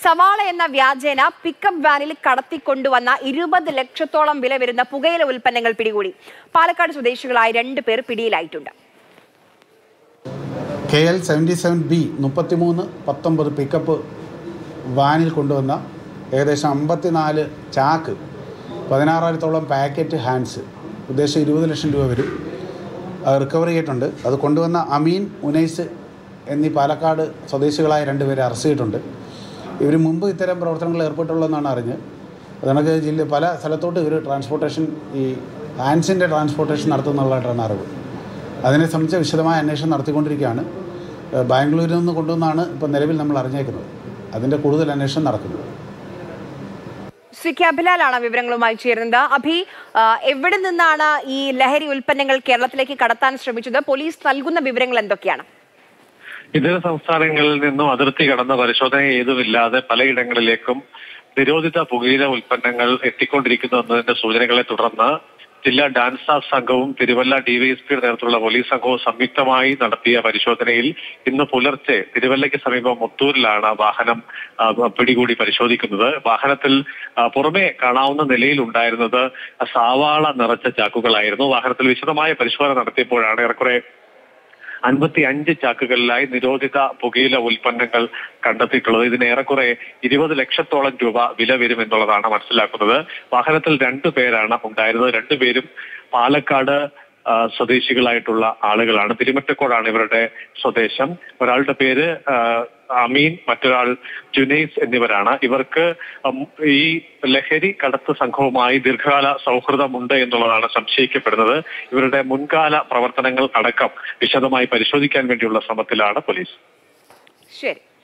സവാള എന്ന വ്യാജേന പിക്കപ്പ് വാനിൽ കടത്തിക്കൊണ്ടുവന്ന ഇരുപത് ലക്ഷത്തോളം വില വരുന്ന പുകയില ഉൽപ്പന്നങ്ങൾ പിടികൂടി പാലക്കാട് സ്വദേശികളായ രണ്ട് പേർ പിടിയിലായിട്ടുണ്ട് K L seventy seven B മുപ്പത്തിമൂന്ന് പത്തൊമ്പത് പിക്കപ്പ് വാനിൽ കൊണ്ടുവന്ന ഏകദേശം അമ്പത്തിനാല് ചാക്ക് പതിനാറായിരത്തോളം പാക്കറ്റ് ഹാൻഡ്സ് ഉദ്ദേശം ഇരുപത് ലക്ഷം രൂപ വരും അത് റിക്കവർ ചെയ്തിട്ടുണ്ട് അത് കൊണ്ടുവന്ന അമീൻ ഉനൈസ് എന്നീ പാലക്കാട് സ്വദേശികളായ രണ്ടുപേരെ അറസ്റ്റ് ചെയ്തിട്ടുണ്ട് ഇവർ മുമ്പ് ഇത്തരം പ്രവർത്തനങ്ങളിൽ ഏർപ്പെട്ടുള്ളതെന്നാണ് അറിഞ്ഞ് അതുകണക്ക് ജില്ല പല സ്ഥലത്തോട്ട് ഇവർ ട്രാൻസ്പോർട്ടേഷൻ ഈ ഹാൻഡ്സിൻ്റെ ട്രാൻസ്പോർട്ടേഷൻ നടത്തുന്നുള്ളതായിട്ടാണ് അറിവ് അതിനെ സംബന്ധിച്ച് വിശദമായ അന്വേഷണം നടത്തിക്കൊണ്ടിരിക്കുകയാണ് ഏഹ് ബാംഗ്ലൂരിൽ നിന്ന് കൊണ്ടുവന്നാണ് ഇപ്പോൾ നിലവിൽ നമ്മൾ അറിഞ്ഞേക്കുന്നത് അതിൻ്റെ കൂടുതൽ അന്വേഷണം നടക്കുന്നത് ശ്രീ കെ അഭിലാലാണ് വിവരങ്ങളുമായി ചേരുന്നത് അഭി ആ, എവിടെ നിന്നാണ് ഈ ലഹരി ഉൽപ്പന്നങ്ങൾ കേരളത്തിലേക്ക് കടത്താൻ ശ്രമിച്ചത് പോലീസ് നൽകുന്ന വിവരങ്ങൾ എന്തൊക്കെയാണ് ഇതര സംസ്ഥാനങ്ങളിൽ നിന്നും അതിർത്തി കടന്ന പരിശോധന ഏതുമില്ലാതെ പലയിടങ്ങളിലേക്കും നിരോധിത പുകയില ഉൽപ്പന്നങ്ങൾ എത്തിക്കൊണ്ടിരിക്കുന്നു എന്നതിന്റെ സൂചനകളെ തുടർന്ന് ജില്ലാ ഡാൻസ് സ്റ്റാഫ് സംഘവും തിരുവല്ല ഡിവൈഎസ്പിയുടെ നേതൃത്വത്തിലുള്ള പോലീസ് സംഘവും സംയുക്തമായി നടത്തിയ പരിശോധനയിൽ ഇന്ന് പുലർച്ചെ തിരുവല്ലയ്ക്ക് സമീപം മുത്തൂരിലാണ് വാഹനം ആ, പിടികൂടി പരിശോധിക്കുന്നത് വാഹനത്തിൽ ആ, പുറമെ കാണാവുന്ന നിലയിൽ ഉണ്ടായിരുന്നത് സാവാള നിറച്ച ചാക്കുകളായിരുന്നു വാഹനത്തിൽ വിശദമായ പരിശോധന നടത്തിയപ്പോഴാണ് ഏറെക്കുറെ അൻപത്തി അഞ്ച് ചാക്കുകളിലായി നിരോധിത പുകയില ഉൽപ്പന്നങ്ങൾ കണ്ടെത്തിയിട്ടുള്ളത് ഇതിന് ഏറെക്കുറെ ഇരുപത് ലക്ഷത്തോളം രൂപ വില വരും എന്നുള്ളതാണ് മനസ്സിലാക്കുന്നത് വാഹനത്തിൽ രണ്ടു പേരാണ് ഉണ്ടായിരുന്നത് രണ്ടുപേരും പാലക്കാട് ആ, സ്വദേശികളായിട്ടുള്ള ആളുകളാണ് തിരുമറ്റക്കോടാണ് ഇവരുടെ സ്വദേശം ഒരാളുടെ പേര് ആ, അമീൻ മറ്റൊരാൾ ജുനൈസ് എന്നിവരാണ് ഇവർക്ക് ഉം, ഈ ലഹരി കടത്ത് സംഘവുമായി ദീർഘകാല സൗഹൃദമുണ്ട് എന്നുള്ളതാണ് സംശയിക്കപ്പെടുന്നത് ഇവരുടെ മുൻകാല പ്രവർത്തനങ്ങൾ അടക്കം വിശദമായി പരിശോധിക്കാൻ വേണ്ടിയുള്ള ശ്രമത്തിലാണ് പോലീസ് ശരി